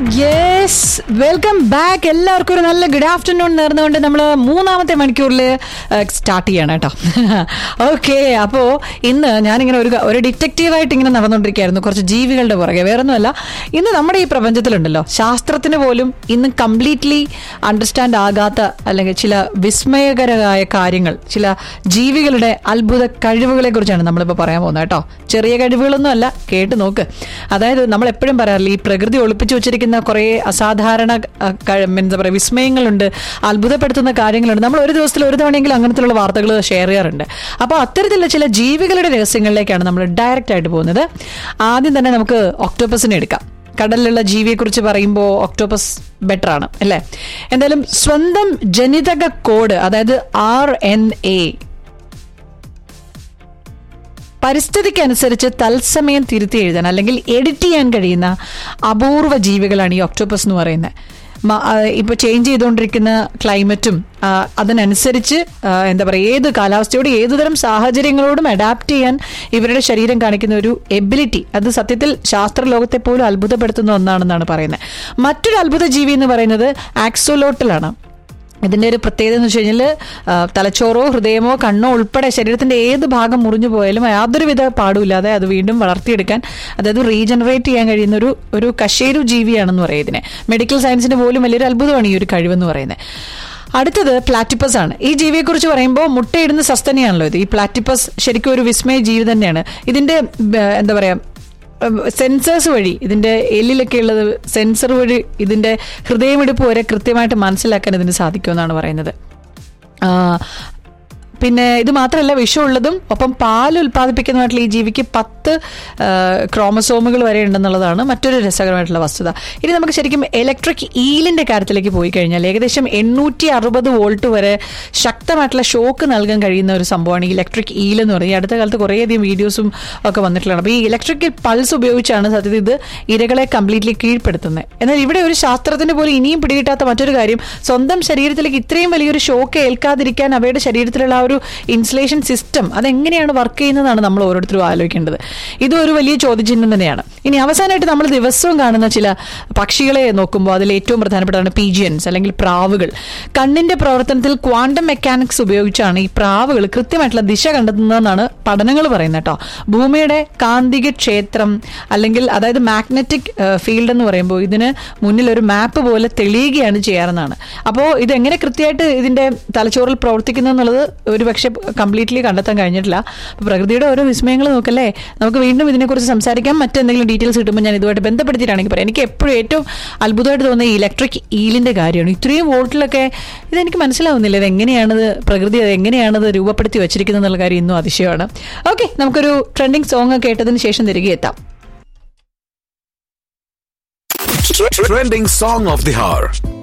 Yes welcome back എല്ലാവർക്കും ഒരു നല്ല ഗുഡ് ആഫ്റ്റർനൂൺ നേർന്നുകൊണ്ട് നമ്മൾ മൂന്നാമത്തെ മണിക്കൂറിൽ സ്റ്റാർട്ട് ചെയ്യണം കേട്ടോ ഓക്കെ അപ്പോൾ ഇന്ന് ഞാനിങ്ങനെ ഒരു ഒരു ഡിറ്റക്റ്റീവായിട്ട് ഇങ്ങനെ നടന്നുകൊണ്ടിരിക്കുകയായിരുന്നു കുറച്ച് ജീവികളുടെ പുറകെ വേറൊന്നുമല്ല ഇന്ന് നമ്മുടെ ഈ പ്രപഞ്ചത്തിലുണ്ടല്ലോ ശാസ്ത്രത്തിന് പോലും ഇന്ന് കംപ്ലീറ്റ്ലി അണ്ടർസ്റ്റാൻഡ് ആകാത്ത അല്ലെങ്കിൽ ചില വിസ്മയകരമായ കാര്യങ്ങൾ ചില ജീവികളുടെ അത്ഭുത കഴിവുകളെ കുറിച്ചാണ് നമ്മളിപ്പോൾ പറയാൻ പോകുന്നത് കേട്ടോ ചെറിയ കഴിവുകളൊന്നും അല്ല കേട്ട് നോക്ക് അതായത് നമ്മൾ എപ്പോഴും പറയാറില്ല ഈ പ്രകൃതി ഒളിപ്പിച്ചു വെച്ചിരിക്കുന്ന കുറേ അസാധാരണ അഹ്, കഴി- എന്താ പറയുക വിസ്മയങ്ങളുണ്ട് അത്ഭുതപ്പെടുത്തുന്ന കാര്യങ്ങളുണ്ട് നമ്മൾ ഒരു ദിവസത്തിൽ ഒരു തവണയെങ്കിലും അങ്ങനത്തിലുള്ള വാർത്തകൾ ഷെയർ ചെയ്യാറുണ്ട് അപ്പോൾ അത്തരത്തിലുള്ള ചില ജീവികളുടെ രഹസ്യങ്ങളിലേക്കാണ് നമ്മൾ ഡയറക്റ്റ് ആയിട്ട് പോകുന്നത് ആദ്യം തന്നെ നമുക്ക് ഒക്ടോപ്പസിനെ എടുക്കാം കടലിലുള്ള ജീവിയെക്കുറിച്ച് പറയുമ്പോൾ ഒക്ടോപ്പസ് ബെറ്റർ ആണ് അല്ലേ എന്തായാലും സ്വന്തം ജനിതക കോഡ് അതായത് ആർ എൻ എ പരിസ്ഥിതിക്കനുസരിച്ച് തത്സമയം തിരുത്തി എഴുതാൻ അല്ലെങ്കിൽ എഡിറ്റ് ചെയ്യാൻ കഴിയുന്ന അപൂർവ ജീവികളാണ് ഈ ഒക്ടോപ്പസ് എന്ന് പറയുന്നത് മ- ആ, ഇപ്പൊ ചേഞ്ച് ചെയ്തുകൊണ്ടിരിക്കുന്ന ക്ലൈമറ്റും ആ, അതിനനുസരിച്ച് ആ, എന്താ പറയുക ഏത് കാലാവസ്ഥയോട് ഏതുതരം സാഹചര്യങ്ങളോടും അഡാപ്റ്റ് ചെയ്യാൻ ഇവരുടെ ശരീരം കാണിക്കുന്ന ഒരു എബിലിറ്റി അത് സത്യത്തിൽ ശാസ്ത്രലോകത്തെ പോലും അത്ഭുതപ്പെടുത്തുന്ന ഒന്നാണെന്നാണ് പറയുന്നത് മറ്റൊരു അത്ഭുത ജീവി എന്ന് പറയുന്നത് ആക്സോലോട്ടിലാണ് ഇതിന്റെ ഒരു പ്രത്യേകത എന്ന് വെച്ച് കഴിഞ്ഞാൽ തലച്ചോറോ ഹൃദയമോ കണ്ണോ ഉൾപ്പെടെ ശരീരത്തിന്റെ ഏത് ഭാഗം മുറിഞ്ഞു പോയാലും യാതൊരുവിധ പാടുമില്ലാതെ അത് വീണ്ടും വളർത്തിയെടുക്കാൻ അതായത് റീജനറേറ്റ് ചെയ്യാൻ കഴിയുന്ന ഒരു ഒരു കശേരു ജീവിയാണെന്ന് പറയും ഇതിനെ മെഡിക്കൽ സയൻസിന് പോലും വലിയൊരു അത്ഭുതമാണ് ഈ ഒരു കഴിവെന്ന് പറയുന്നത് അടുത്തത് പ്ലാറ്റിപ്പസ് ആണ് ഈ ജീവിയെക്കുറിച്ച് പറയുമ്പോൾ മുട്ടയിടുന്ന സസ്തനിയാണല്ലോ ഇത് ഈ പ്ലാറ്റിപ്പസ് ശരിക്കും ഒരു വിസ്മയ ജീവി തന്നെയാണ് ഇതിന്റെ ബ- എന്താ പറയാ സെൻസേഴ്സ് വഴി ഇതിന്റെ എല്ലിലൊക്കെ ഉള്ളത് സെൻസർ വഴി ഇതിന്റെ ഹൃദയമിടിപ്പ് വരെ കൃത്യമായിട്ട് മനസ്സിലാക്കാൻ ഇതിന് സാധിക്കുമെന്നാണ് പറയുന്നത് ആ, പിന്നെ ഇത് മാത്രമല്ല വിഷമുള്ളതും ഒപ്പം പാൽ ഉൽപ്പാദിപ്പിക്കുന്നതായിട്ടുള്ള ഈ ജീവിക്ക് പത്ത് ക്രോമസോമുകൾ വരെ ഉണ്ടെന്നുള്ളതാണ് മറ്റൊരു രസകരമായിട്ടുള്ള വസ്തുത ഇനി നമുക്ക് ശരിക്കും ഇലക്ട്രിക് ഈലിന്റെ കാര്യത്തിലേക്ക് പോയി കഴിഞ്ഞാൽ ഏകദേശം എണ്ണൂറ്റി അറുപത് വോൾട്ട് വരെ ശക്തമായിട്ടുള്ള ഷോക്ക് നൽകാൻ കഴിയുന്ന ഒരു സംഭവമാണ് ഈ ഇലക്ട്രിക് ഈൽ എന്ന് പറയുന്നത് ഈ അടുത്ത കാലത്ത് കുറേയധികം വീഡിയോസും ഒക്കെ വന്നിട്ടുള്ളതാണ് അപ്പോൾ ഈ ഇലക്ട്രിക്കൽ പൾസ് ഉപയോഗിച്ചാണ് സത്യത്തിൽ ഇത് ഇരകളെ കംപ്ലീറ്റ്ലി കീഴ്പ്പെടുത്തുന്നത് എന്നാൽ ഇവിടെ ഒരു ശാസ്ത്രത്തിന് പോലും ഇനിയും പിടികിട്ടാത്ത മറ്റൊരു കാര്യം സ്വന്തം ശരീരത്തിലേക്ക് ഇത്രയും വലിയൊരു ഷോക്ക് ഏൽക്കാതിരിക്കാൻ അവയുടെ ശരീരത്തിലുള്ള ആ ഒരു ഇൻസുലേഷൻ സിസ്റ്റം അതെങ്ങനെയാണ് വർക്ക് ചെയ്യുന്നതാണ് നമ്മൾ ഓരോരുത്തരും ആലോചിക്കേണ്ടത് ഇതും ഒരു വലിയ ചോദ്യചിഹ്നം തന്നെയാണ് ഇനി അവസാനമായിട്ട് നമ്മൾ ദിവസവും കാണുന്ന ചില പക്ഷികളെ നോക്കുമ്പോൾ അതിൽ ഏറ്റവും പ്രധാനപ്പെട്ടതാണ് പീജിയൻസ് അല്ലെങ്കിൽ പ്രാവുകൾ കണ്ണിന്റെ പ്രവർത്തനത്തിൽ ക്വാണ്ടം മെക്കാനിക്സ് ഉപയോഗിച്ചാണ് ഈ പ്രാവുകൾ കൃത്യമായിട്ടുള്ള ദിശ കണ്ടെത്തുന്നതെന്നാണ് പഠനങ്ങൾ പറയുന്നത് കേട്ടോ ഭൂമിയുടെ കാന്തിക ക്ഷേത്രം അല്ലെങ്കിൽ അതായത് മാഗ്നറ്റിക് ഫീൽഡ് എന്ന് പറയുമ്പോൾ ഇതിന് മുന്നിൽ ഒരു മാപ്പ് പോലെ തെളിയുകയാണ് ചെയ്യാറെന്നാണ് അപ്പോൾ ഇത് എങ്ങനെ കൃത്യമായിട്ട് ഇതിന്റെ തലച്ചോറിൽ പ്രവർത്തിക്കുന്നു എന്നുള്ളത് ഒരു പക്ഷേ കംപ്ലീറ്റ്ലി കണ്ടെത്താൻ കഴിഞ്ഞിട്ടില്ല അപ്പോൾ പ്രകൃതിയുടെ ഓരോ വിസ്മയങ്ങൾ നോക്കല്ലേ നമുക്ക് വീണ്ടും ഇതിനെക്കുറിച്ച് സംസാരിക്കാം മറ്റെന്തെങ്കിലും ഡീറ്റെയിൽസ് കിട്ടുമ്പോൾ ഞാൻ ഇതുമായിട്ട് ബന്ധപ്പെടുത്തിയിട്ടാണെങ്കിൽ പറയാം എനിക്ക് എപ്പോഴും ഏറ്റവും അത്ഭുതമായിട്ട് തോന്നുന്ന ഈ ഇലക്ട്രിക് ഈലിന്റെ കാര്യമാണ് ഇത്രയും വോൾട്ടിലൊക്കെ ഇതെനിക്ക് മനസ്സിലാവുന്നില്ല ഇത് എങ്ങനെയാണത് പ്രകൃതി അത് എങ്ങനെയാണത് രൂപപ്പെടുത്തി വെച്ചിരിക്കുന്നത് എന്നുള്ള കാര്യം ഇന്നും അതിശയമാണ് ഓക്കെ നമുക്കൊരു ട്രെൻഡിങ് സോങ് കേട്ടതിന് ശേഷം തിരികെ എത്താം Trending song of the hour.